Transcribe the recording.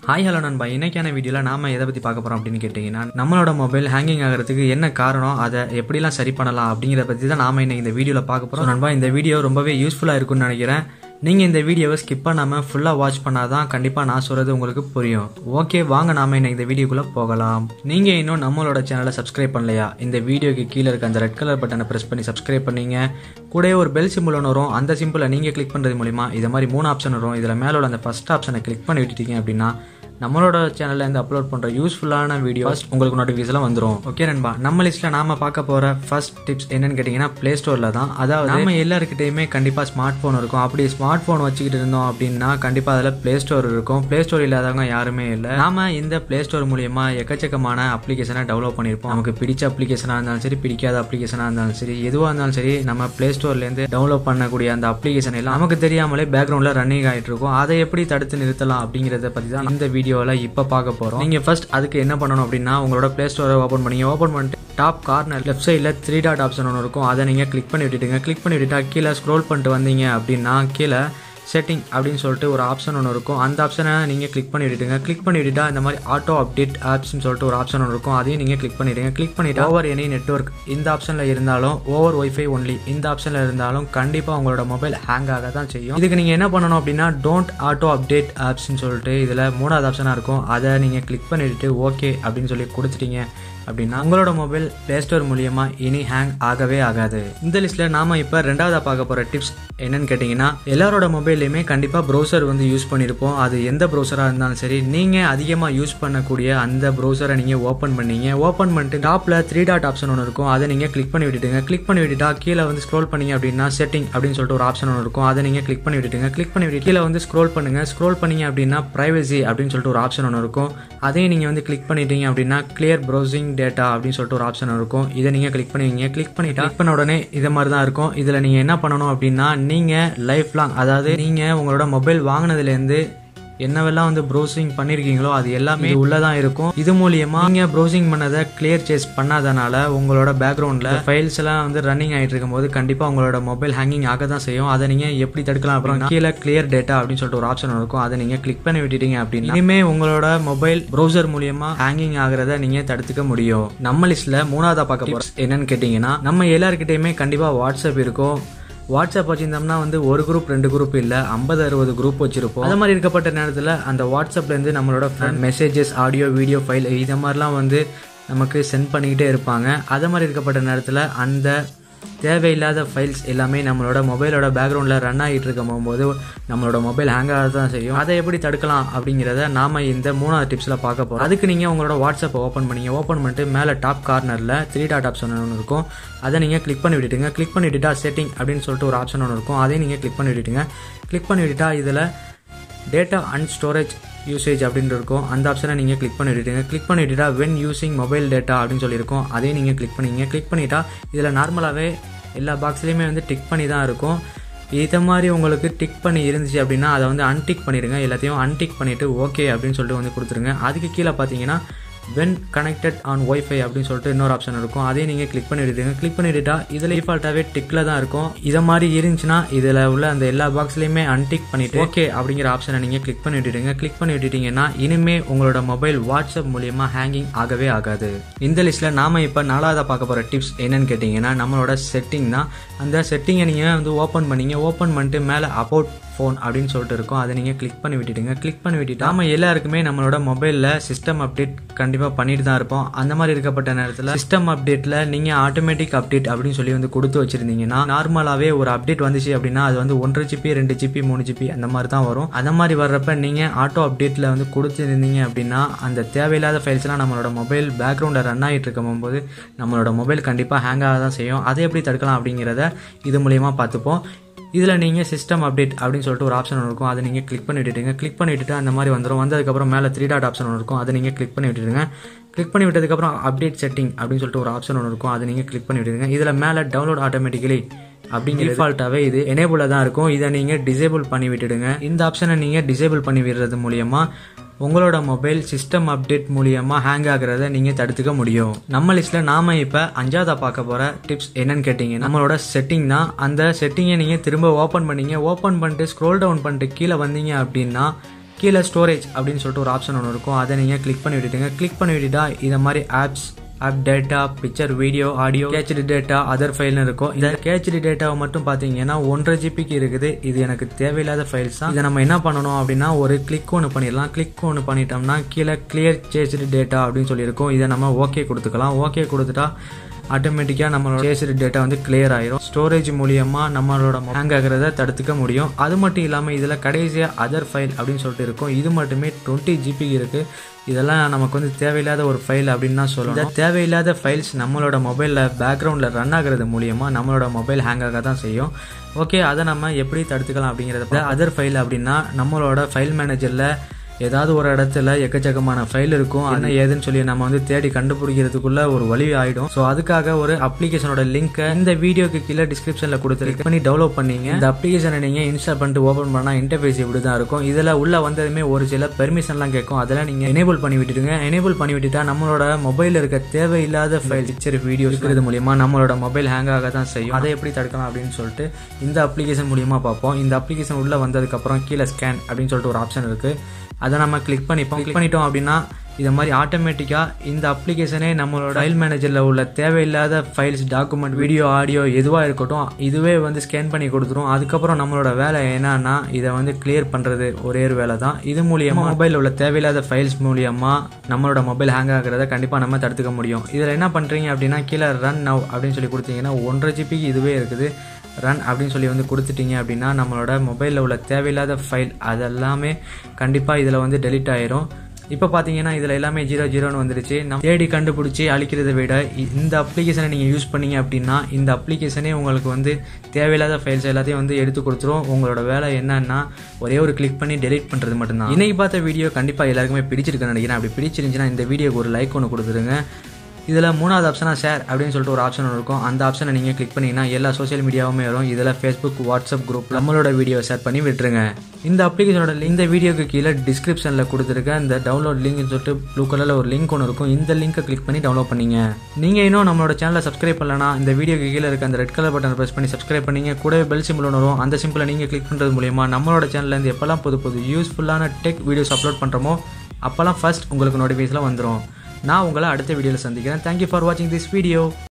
hi hello நண்பா இன்னைக்கான வீடியோவில் நாம எதை பற்றி பார்க்க போகிறோம் அப்படின்னு கேட்டிங்கன்னா நம்மளோட மொபைல் ஹேங்கிங் ஆகிறதுக்கு என்ன காரணம் அதை எப்படிலாம் சரி பண்ணலாம் அப்படிங்கிறத பற்றி தான் நாம இன்னைக்கு இந்த வீடியோவில் பார்க்க போகிறோம் நண்பா இந்த வீடியோ ரொம்பவே யூஸ்ஃபுல்லாக இருக்கும்னு நினைக்கிறேன் நீங்கள் இந்த வீடியோவை ஸ்கிப் பண்ணாமல் ஃபுல்லாக வாட்ச் பண்ணாதான் கண்டிப்பாக நான் சொல்கிறது உங்களுக்கு புரியும் ஓகே வாங்க நாம இன்னைக்கு இந்த வீடியோக்குள்ளே போகலாம் நீங்கள் இன்னும் நம்மளோட சேனலை சப்ஸ்கிரைப் பண்ணலையா இந்த வீடியோக்கு கீழே இருக்க அந்த ரெட் கலர் பட்டனை ப்ரெஸ் பண்ணி சப்ஸ்கிரைப் பண்ணீங்க கூடவே ஒரு பெல் சிம்பிள் ஒன்று வரும் அந்த சிம்பிளை நீங்கள் கிளிக் பண்ணுறது மூலிமா இது மாதிரி மூணு ஆப்ஷன் வரும் இதில் மேலே உள்ள அந்த ஃபஸ்ட் ஆப்ஷனை கிளிக் பண்ணி விட்டுட்டீங்க அப்படின்னா நம்மளோட சேனல்ல இருந்து அப்லோட் பண்ற யூஸ்ஃபுல்லான வீடியோஸ் உங்களுக்கு நோட்டிஃபிகேஷன் வந்துரும் ஓகே நண்பா நம்ம லிஸ்ட்ல நாம பார்க்க போற ஃபர்ஸ்ட் டிப்ஸ் என்னன்னு கேட்டீங்கன்னா பிளே ஸ்டோர்ல தான் அதாவது நம்ம எல்லாருக்கிட்டையுமே கண்டிப்பா ஸ்மார்ட் போன் இருக்கும் அப்படி ஸ்மார்ட் போன் வச்சுக்கிட்டு இருந்தோம் அப்படின்னா கண்டிப்பா அதுல பிளே ஸ்டோர் இருக்கும் பிளே ஸ்டோர் இல்லாதவங்க யாருமே இல்லை நாம இந்த பிளே ஸ்டோர் மூலியமா எக்கச்சக்கமான அப்ளிகேஷனை டெவலப் பண்ணியிருப்போம் நமக்கு பிடிச்ச அப்ளிகேஷனா இருந்தாலும் சரி பிடிக்காத அப்ளிகேஷனா இருந்தாலும் சரி எதுவா இருந்தாலும் சரி நம்ம பிளே ஸ்டோர்ல இருந்து டவுன்லோட் பண்ணக்கூடிய அந்த அப்ளிகேஷன் எல்லாம் நமக்கு தெரியாமலே பேக்ரவுண்ட்ல ரன்னிங் ஆயிட்டு இருக்கும் அதை எப்படி தடுத்து நிறுத்தலாம் அப்படிங்கறத பத்தி தான் இந்த வீடியோல இப்ப பார்க்க போறோம் நீங்க ஃபர்ஸ்ட் அதுக்கு என்ன பண்ணணும் அப்படின்னா உங்களோட பிளே ஸ்டோரை ஓபன் பண்ணீங்க ஓபன் பண்ணிட்டு டாப் கார்னர் லெஃப்ட் சைடில் த்ரீ டாட் ஆப்ஷன் ஒன்று இருக்கும் அதை நீங்கள் கிளிக் பண்ணி விட்டுட்டுங்க கிளிக் பண்ணி விட்டுட்டா கீழே ஸ்க்ரோல் பண்ணிட்டு வந்தீங்க அப்படின்னா கீழே செட்டிங் அப்படின்னு சொல்லிட்டு ஒரு ஆப்ஷன் ஒன்று இருக்கும் அந்த ஆப்ஷனை நீங்கள் கிளிக் பண்ணி விட்டுட்டுங்க கிளிக் பண்ணி விட்டுட்டா இந்த மாதிரி ஆட்டோ அப்டேட் ஆப்ஸ்னு சொல்லிட்டு ஒரு ஆப்ஷன் ஒன்று இருக்கும் அதையும் நீங்கள் கிளிக் பண்ணிடுங்க கிளிக் பண்ணிட்டா ஓவர் எனி நெட்ஒர்க் இந்த ஆப்ஷனில் இருந்தாலும் ஓவர் ஒய்ஃபை ஒன்லி இந்த ஆப்ஷனில் இருந்தாலும் கண்டிப்பாக உங்களோட மொபைல் ஹேங் ஆக தான் செய்யும் இதுக்கு நீங்கள் என்ன பண்ணணும் அப்படின்னா டோன்ட் ஆட்டோ அப்டேட் ஆப்ஸ்னு சொல்லிட்டு இதில் மூணாவது ஆப்ஷனாக இருக்கும் அதை நீங்கள் கிளிக் பண்ணிவிட்டு ஓகே அப்படின்னு சொல்லி கொடுத்துட்டீங்க அப்படின்னா உங்களோட மொபைல் பிளே ஸ்டோர் மூலியமா இனி ஹேங் ஆகவே ஆகாது இந்த லிஸ்ட்ல நாம இப்ப ரெண்டாவதா பார்க்க போற டிப்ஸ் என்னன்னு கேட்டீங்கன்னா எல்லாரோட மொபைல்லையுமே கண்டிப்பா ப்ரௌசர் வந்து யூஸ் பண்ணிருப்போம் அது எந்த ப்ரௌசரா இருந்தாலும் சரி நீங்க அதிகமா யூஸ் பண்ணக்கூடிய அந்த ப்ரௌசரை நீங்க ஓபன் பண்ணீங்க ஓபன் பண்ணிட்டு டாப்ல த்ரீ டாட் ஆப்ஷன் ஒன்று இருக்கும் அதை நீங்க கிளிக் பண்ணி விட்டுட்டுங்க கிளிக் பண்ணி விட்டுட்டா கீழே வந்து ஸ்க்ரோல் பண்ணீங்க அப்படின்னா செட்டிங் அப்படின்னு சொல்லிட்டு ஒரு ஆப்ஷன் ஒன்று இருக்கும் அதை நீங்க கிளிக் பண்ணி விட்டுட்டுங்க கிளிக் பண்ணி விட்டு கீழே வந்து ஸ்க்ரோல் பண்ணுங்க ஸ்க்ரோல் பண்ணீங்க அப்படின்னா பிரைவசி அப்படின்னு சொல்லிட்டு ஒரு ஆப்ஷன் ஒன்று இருக்கும் அதையும் நீங்க வந்து கிளிக் பண்ணிட்டீங்க அப்படின்னா கிளியர் ப்ரௌசிங் டேட்டா அப்படின்னு சொல்லிட்டு ஒரு ஆப்ஷன் இருக்கும் இதை நீங்கள் கிளிக் பண்ணுவீங்க கிளிக் பண்ணிட்டா கிளிக் பண்ண உடனே இதை மாதிரி தான் இருக்கும் இதில் நீங்கள் என்ன பண்ணணும் அப்படின்னா நீங்கள் லைஃப் லாங் அதாவது நீங்கள் உங்களோட மொபைல் வாங்கினதுலேருந்து என்னவெல்லாம் வந்து ப்ரௌசிங் பண்ணிருக்கீங்களோ அது எல்லாமே உள்ளதான் இருக்கும் இது மூலியமா நீங்க ப்ரௌசிங் பண்ணதை கிளியர் சேஸ் பண்ணாதனால உங்களோட பேக்ரவுண்ட்ல ஃபைல்ஸ் எல்லாம் வந்து ரன்னிங் ஆயிட்டு இருக்கும்போது கண்டிப்பா உங்களோட மொபைல் ஹேங்கிங் ஆக தான் செய்யும் அதை நீங்க எப்படி தடுக்கலாம் அப்புறம் கீழே கிளியர் டேட்டா அப்படின்னு சொல்லிட்டு ஒரு ஆப்ஷன் இருக்கும் அதை நீங்க கிளிக் பண்ணி விட்டுட்டீங்க அப்படின்னா இனிமே உங்களோட மொபைல் ப்ரௌசர் மூலியமா ஹேங்கிங் ஆகிறத நீங்க தடுத்துக்க முடியும் நம்ம லிஸ்ட்ல மூணாவதா பார்க்க போறோம் என்னன்னு கேட்டீங்கன்னா நம்ம எல்லாருக்கிட்டையுமே கண்டிப்பா வாட்ஸ்அப் இருக்கும் வாட்ஸ்அப் வச்சிருந்தோம்னா வந்து ஒரு குரூப் ரெண்டு குரூப் இல்லை ஐம்பது அறுபது குரூப் வச்சிருப்போம் அது மாதிரி இருக்கப்பட்ட நேரத்தில் அந்த வாட்ஸ்அப்லேருந்து நம்மளோட மெசேஜஸ் ஆடியோ வீடியோ ஃபைல் இதை மாதிரிலாம் வந்து நமக்கு சென்ட் பண்ணிக்கிட்டே இருப்பாங்க அது மாதிரி இருக்கப்பட்ட நேரத்தில் அந்த தேவையில்லாத ஃபைல்ஸ் எல்லாமே நம்மளோட மொபைலோட பேக்ரவுண்டில் ரன் ஆகிட்டு இருக்கும் போகும்போது நம்மளோட மொபைல் ஹேங் ஆக தான் செய்யும் அதை எப்படி தடுக்கலாம் அப்படிங்கிறத நாம இந்த மூணாவது டிப்ஸில் பார்க்க போகிறோம் அதுக்கு நீங்கள் உங்களோட வாட்ஸ்அப்பை ஓப்பன் பண்ணீங்க ஓப்பன் பண்ணிட்டு மேலே டாப் கார்னரில் த்ரீ டாட் ஆப்ஷன் ஒன்று இருக்கும் அதை நீங்கள் கிளிக் பண்ணி விட்டுட்டுங்க கிளிக் பண்ணி விட்டுட்டா செட்டிங் அப்படின்னு சொல்லிட்டு ஒரு ஆப்ஷன் ஒன்று இருக்கும் அதையும் நீங்கள் கிளிக் பண்ணி விட்டுட்டுங்க கிளிக் பண்ணி விட்டுட்டா இதில் டேட்டா அண்ட் ஸ்டோரேஜ் யூசேஜ் அப்படின்னு இருக்கும் அந்த ஆப்ஷனை நீங்கள் கிளிக் பண்ணி விட்டுங்க கிளிக் பண்ணி விட்டுட்டா வென் யூசிங் மொபைல் டேட்டா அப்படின்னு சொல்லியிருக்கோம் அதையும் நீங்கள் கிளிக் பண்ணிங்க கிளிக் பண்ணிட்டா இதில் நார்மலாகவே எல்லா பாக்ஸ்லேயுமே வந்து டிக் பண்ணி தான் இருக்கும் இதை மாதிரி உங்களுக்கு டிக் பண்ணி இருந்துச்சு அப்படின்னா அதை வந்து அன்டிக் பண்ணிடுங்க எல்லாத்தையும் அன்டிக் பண்ணிவிட்டு ஓகே அப்படின்னு சொல்லிட்டு வந்து கொடுத்துருங்க அதுக்கு கீழே பார்த்தீங்கன்னா வென் கனெக்டட் ஆன் ஒய்ஃபை அப்படின்னு சொல்லிட்டு இன்னொரு ஆப்ஷன் இருக்கும் அதையும் நீங்கள் கிளிக் பண்ணி விட்டுருங்க கிளிக் பண்ணி விட்டுட்டா இதில் டிஃபால்ட்டாகவே டிக்கில் தான் இருக்கும் இதை மாதிரி இருந்துச்சுன்னா இதில் உள்ள அந்த எல்லா பாக்ஸ்லையுமே அன்டிக் பண்ணிட்டு ஓகே அப்படிங்கிற ஆப்ஷனை நீங்கள் கிளிக் பண்ணி விட்டுடுங்க கிளிக் பண்ணி விட்டுட்டீங்கன்னா இனிமே உங்களோட மொபைல் வாட்ஸ்அப் மூலியமாக ஹேங்கிங் ஆகவே ஆகாது இந்த லிஸ்ட்டில் நாம இப்போ நாலாவதாக பார்க்க போகிற டிப்ஸ் என்னன்னு கேட்டிங்கன்னா நம்மளோட செட்டிங் தான் அந்த செட்டிங்கை நீங்கள் வந்து ஓப்பன் பண்ணீங்க ஓப்பன் பண்ணிட்டு மேலே அபவுட் ஃபோன் அப்படின்னு சொல்லிட்டு இருக்கும் அதை நீங்கள் கிளிக் பண்ணி விட்டுடுங்க கிளிக் பண்ணி விட்டுட்டு நாம எல்லாருக்குமே நம்மளோட மொபைலில் சிஸ்டம் அப்டேட் கண்டிப்பாக பண்ணிட்டு தான் இருப்போம் அந்த மாதிரி இருக்கப்பட்ட நேரத்தில் சிஸ்டம் அப்டேட்டில் நீங்கள் ஆட்டோமேட்டிக் அப்டேட் அப்படின்னு சொல்லி வந்து கொடுத்து வச்சிருந்தீங்கன்னா நார்மலாகவே ஒரு அப்டேட் வந்துச்சு அப்படின்னா அது வந்து ஒன்றரை ஜிபி ரெண்டு ஜிபி மூணு ஜிபி அந்த மாதிரி தான் வரும் அந்த மாதிரி வர்றப்ப நீங்கள் ஆட்டோ அப்டேட்டில் வந்து கொடுத்துருந்தீங்க அப்படின்னா அந்த தேவையில்லாத ஃபைல்ஸ்லாம் நம்மளோட மொபைல் பேக்ரவுண்டில் ரன் ஆகிட்டு இருக்கும் போது நம்மளோட மொபைல் கண்டிப்பாக ஹேங் ஆக தான் செய்யும் அதை எப்படி தடுக்கலாம் அப்படிங்கிறத இது மூலியமாக பார்த்துப்போம் இதில் நீங்கள் சிஸ்டம் அப்டேட் அப்படின்னு சொல்லிட்டு ஒரு ஆப்ஷன் இருக்கும் அதை நீங்கள் கிளிக் பண்ணி விட்டுட்டுங்க கிளிக் பண்ணி விட்டுட்டு அந்த மாதிரி வந்துடும் வந்ததுக்கப்புறம் மேலே த்ரீ டாட் ஆப்ஷன் ஒன்று இருக்கும் அதை நீங்கள் கிளிக் பண்ணி விட்டுடுங்க கிளிக் பண்ணி விட்டதுக்கப்புறம் அப்டேட் செட்டிங் அப்படின்னு சொல்லிட்டு ஒரு ஆப்ஷன் ஒன்று இருக்கும் அதை நீங்கள் கிளிக் பண்ணி விட்டுடுங்க இதில் மேலே டவுன்லோட் ஆட்டோமேட்டிக்கலி அப்படிங்கிற டிஃபால்ட்டாகவே இது எனேபிளாக தான் இருக்கும் இதை நீங்கள் டிசேபிள் பண்ணி விட்டுடுங்க இந்த ஆப்ஷனை நீங்கள் டிசேபிள் பண்ணி விடுறது மூலியமா உங்களோட மொபைல் சிஸ்டம் அப்டேட் மூலியமா ஹேங் ஆகுறத நீங்க தடுத்துக்க முடியும் நம்ம லிஸ்ட்ல நாம இப்ப அஞ்சாவதா பார்க்க போற டிப்ஸ் என்னன்னு கேட்டீங்க நம்மளோட செட்டிங் தான் அந்த செட்டிங்கை நீங்க திரும்ப ஓபன் பண்ணீங்க ஓபன் பண்ணிட்டு ஸ்க்ரோல் டவுன் பண்ணிட்டு கீழே வந்தீங்க அப்படின்னா கீழே ஸ்டோரேஜ் அப்படின்னு சொல்லிட்டு ஒரு ஆப்ஷன் ஒன்று இருக்கும் அதை நீங்கள் கிளிக் பண்ணி விட்டுட்டுங்க கிளிக் பண்ணி விட்டுட்டா இதை மாதிரி apps app data picture video audio cached data other ஃபைல்னு இருக்கும் இந்த கேச்சடி டேட்டாவை மட்டும் பார்த்தீங்கன்னா ஒன்றரை ஜிபிக்கு இருக்குது இது எனக்கு தேவையில்லாத ஃபைல்ஸ் தான் இதை நம்ம என்ன பண்ணணும் அப்படின்னா ஒரு கிளிக் ஒன்று பண்ணிடலாம் கிளிக் ஒன்று பண்ணிட்டோம்னா கீழே கிளியர் சேச்சடி டேட்டா அப்படின்னு சொல்லியிருக்கும் இதை நம்ம ஓகே கொடுத்துக்கலாம் ஓகே கொடுத்துட்டா ஆட்டோமேட்டிக்காக நம்மளோட சேஸ்டு டேட்டா வந்து கிளியர் ஆயிரும் ஸ்டோரேஜ் மூலியமாக நம்மளோட ஹேங் ஆகிறத தடுத்துக்க முடியும் அது மட்டும் இல்லாமல் இதில் கடைசியாக அதர் ஃபைல் அப்படின்னு சொல்லிட்டு இருக்கும் இது மட்டுமே டுவெண்ட்டி ஜிபி இருக்குது இதெல்லாம் நமக்கு வந்து தேவையில்லாத ஒரு ஃபைல் அப்படின்னு தான் சொல்லணும் இந்த தேவையில்லாத ஃபைல்ஸ் நம்மளோட மொபைலில் பேக்ரவுண்டில் ரன் ஆகிறது மூலியமாக நம்மளோட மொபைல் ஹேங் ஆக தான் செய்யும் ஓகே அதை நம்ம எப்படி தடுத்துக்கலாம் அப்படிங்கிறத அதர் ஃபைல் அப்படின்னா நம்மளோட ஃபைல் மேனேஜரில் ஏதாவது ஒரு இடத்துல எக்கச்சக்கமான ஃபைல் இருக்கும் என்ன ஏதுன்னு சொல்லி நம்ம வந்து தேடி கண்டுபிடிக்கிறதுக்குள்ள ஒரு வழி ஆயிடும் ஸோ அதுக்காக ஒரு அப்ளிகேஷனோட லிங்க் இந்த வீடியோக்கு கீழே டிஸ்கிரிப்ஷனில் கொடுத்து பண்ணி டெவலப் பண்ணீங்க இந்த அப்ளிகேஷனை நீங்க இன்ஸ்டால் பண்ணிட்டு ஓப்பன் பண்ணா இன்டர்ஃபேஸ் இப்படி தான் இருக்கும் இதுல உள்ள வந்ததுமே ஒரு சில பெர்மிஷன்லாம் கேட்கும் அதெல்லாம் நீங்க எனேபிள் பண்ணி விட்டுடுங்க எனேபிள் பண்ணி விட்டுட்டா நம்மளோட மொபைலில் இருக்க தேவையில்லாத ஃபைல் பிக்சர் வீடியோ இருக்கிறது மூலியமா நம்மளோட மொபைல் ஹேங் ஆக தான் செய்யும் அதை எப்படி தடுக்கலாம் அப்படின்னு சொல்லிட்டு இந்த அப்ளிகேஷன் மூலியமா பார்ப்போம் இந்த அப்ளிகேஷன் உள்ள வந்ததுக்கு அப்புறம் கீழே ஸ்கேன் அப்படின்னு சொல்லிட்டு ஒரு ஆப்ஷன் இருக்கு அதை நம்ம கிளிக் பண்ணிப்போம் கிளிக் பண்ணிட்டோம் அப்படின்னா இது மாதிரி ஆட்டோமேட்டிக்காக இந்த அப்ளிகேஷனே நம்மளோட ஃபைல் மேனேஜரில் உள்ள தேவையில்லாத ஃபைல்ஸ் டாக்குமெண்ட் வீடியோ ஆடியோ எதுவாக இருக்கட்டும் இதுவே வந்து ஸ்கேன் பண்ணி கொடுத்துரும் அதுக்கப்புறம் நம்மளோட வேலை என்னன்னா இதை வந்து கிளியர் பண்ணுறது ஒரே ஒரு வேலை தான் இது மூலியமாக மொபைலில் உள்ள தேவையில்லாத ஃபைல்ஸ் மூலியமாக நம்மளோட மொபைல் ஹேங் ஆகிறத கண்டிப்பாக நம்ம தடுத்துக்க முடியும் இதில் என்ன பண்ணுறீங்க அப்படின்னா கீழே ரன் நவ் அப்படின்னு சொல்லி கொடுத்தீங்கன்னா ஒன்றரை ஜிபிக்கு இதுவே இருக்குது ரன் அப்படின்னு சொல்லி வந்து கொடுத்துட்டீங்க அப்படின்னா நம்மளோட மொபைலில் உள்ள தேவையில்லாத ஃபைல் அதெல்லாமே கண்டிப்பாக இதில் வந்து டெலிட் ஆயிரும் இப்போ பார்த்தீங்கன்னா இதில் எல்லாமே ஜீரோ ஜீரோன்னு வந்துருச்சு நம்ம தேடி கண்டுபிடிச்சி அழிக்கிறத விட இந்த அப்ளிகேஷனை நீங்கள் யூஸ் பண்ணீங்க அப்படின்னா இந்த அப்ளிகேஷனே உங்களுக்கு வந்து தேவையில்லாத ஃபைல்ஸ் எல்லாத்தையும் வந்து எடுத்து கொடுத்துரும் உங்களோட வேலை என்னன்னா ஒரே ஒரு கிளிக் பண்ணி டெலிட் பண்ணுறது மட்டும்தான் இன்னைக்கு பார்த்த வீடியோ கண்டிப்பாக எல்லாருக்குமே பிடிச்சிருக்குன்னு நினைக்கிறேன் அப்படி பிடிச்சிருந்துச்சுன்னா இந்த வீடியோக்கு ஒரு லைக் ஒன்று கொடுத்துருங்க இதில் மூணாவது ஆப்ஷனாக ஷேர் அப்படின்னு சொல்லிட்டு ஒரு ஆப்ஷன் இருக்கும் அந்த ஆப்ஷனை நீங்கள் கிளிக் பண்ணிங்கன்னா எல்லா சோஷியல் மீடியாவுமே வரும் இதில் ஃபேஸ்புக் வாட்ஸ்அப் குரூப் நம்மளோட வீடியோ ஷேர் பண்ணி விட்டுருங்க இந்த அப்ளிகேஷனோட இந்த வீடியோக்கு கீழே டிஸ்கிரிப்ஷனில் கொடுத்துருக்க இந்த டவுன்லோட் லிங்க்னு சொல்லிட்டு ப்ளூ கலரில் ஒரு லிங்க் ஒன்று இருக்கும் இந்த லிங்கை கிளிக் பண்ணி டவுன்லோட் பண்ணிங்க நீங்கள் இன்னும் நம்மளோட சேனலை சப்ஸ்கிரைப் பண்ணலனா இந்த வீடியோக்கு கீழே இருக்க அந்த ரெட் கலர் பட்டனை ப்ரெஸ் பண்ணி சப்ஸ்கிரைப் பண்ணிங்க கூடவே பெல் சிம்பிள் ஒன்று வரும் அந்த சிம்பிளை நீங்கள் கிளிக் பண்ணுறது மூலியமா நம்மளோட சேனல்லேருந்து எப்போல்லாம் புது புது யூஸ்ஃபுல்லான டெக் வீடியோஸ் அப்லோட் பண்ணுறோமோ அப்போல்லாம் ஃபர்ஸ்ட் உங்களுக்கு நோட்டிஃபிகேஷனில் வந்துடும் நான் உங்களை அடுத்த வீடியோவில் சந்திக்கிறேன் தேங்க்யூ ஃபார் வாட்சிங் திஸ் வீடியோ